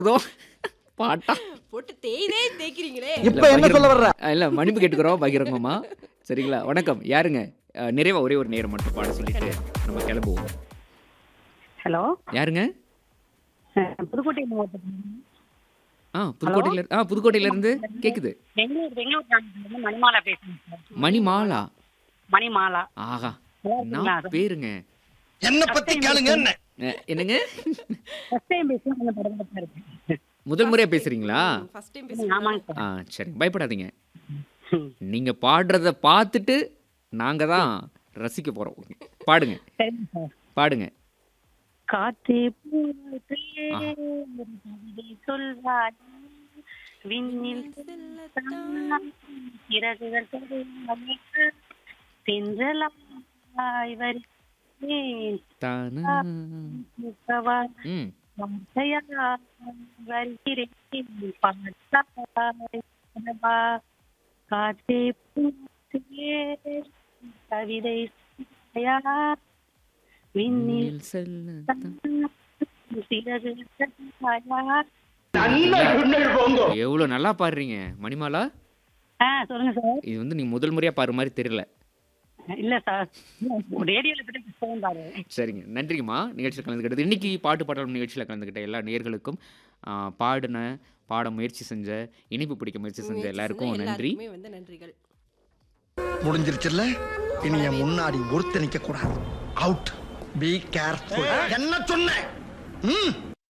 இதோ பாட்டா போட்டு தேய்தே தேய்க்கிறீங்களே இப்ப என்ன சொல்ல வர்ற இல்ல மன்னிப்பு கேட்டுக்கிறோம் பகிரங்கம்மா சரிங்களா வணக்கம் யாருங்க அஹ், நிறைவா ஒரே ஒரு நேரம் மட்டும் பாட சொல்லிட்டு நம்ம கிளம்புவோம் ஹலோ யாருங்க புதுக்கோட்டை மாவட்டம் ஆ புதுக்கோட்டையில ஆ புதுக்கோட்டையில இருந்து கேக்குது பெங்களூர் பெங்களூர் கிராமத்துலேருந்து மணிமாலா பேசுறேன் சார் மணிமாலா மணிமாலா ஆஹா நல்லா நான் இருக்கீங்களா? பேருங்க என்ன பத்தி கேளுங்க என்ன அஹ், என்னங்க ஃபர்ஸ்ட் டைம் பேசுகிறேன் கொஞ்சம் பரவாயில்ல இருக்கு முதல் முறையா பேசுறீங்களா ஃபர்ஸ்ட் டைம் பேசுறீங்க ஆமாங்க சார் ஆ சரி பயப்படாதீங்க நீங்க பாடுறத பார்த்துட்டு நாங்க தான் ரசிக்க போறோம் பாடுங்க சரிங்க சார் பாடுங்க காற்றே பூத்தே ஒரு கவிதை சொல்வாய் விண்ணில் செல்லத்தான் சிறகுகள் தொடுவாய். தென்றலாய் வருகிறேன் தானா முகவா ம் வார்த்தையாய் வருகிறேன் பார்த்தாய் கனவா. காற்றே பூத்தே கவிதை சொல்வாயா விண்ணில் நீல் செல்ல சிறகு சொல்வாயா எவ்வளவு நல்லா பாடுறீங்க மணிமாலா ஆ சொல்லுங்க சார் இது வந்து நீ முதல் முறையா பாடுற மாதிரி தெரியல இல்ல சார் ரேடியோல போட்டு ஃபோன் பாரு சரிங்க நன்றிங்கம்மா நிகழ்ச்சியில் கலந்துக்கிட்டது இன்னைக்கு பாட்டு பாடலும் நிகழ்ச்சியில் கலந்துக்கிட்ட எல்லா நேயர்களுக்கும் ஆ, பாடின பாட முயற்சி செஞ்ச இனிப்பு பிடிக்க முயற்சி செஞ்ச முயற்சி எல்லாருக்கும் செஞ்ச நன்றி எல்லாருக்குமே வந்து நன்றிகள் முடிஞ்சிருச்சுல்ல இனி என் முன்னாடி ஒருத்த நிக்க கூடாது அவுட் பி கேர்ஃபுல் என்ன சொன்னேன் ம்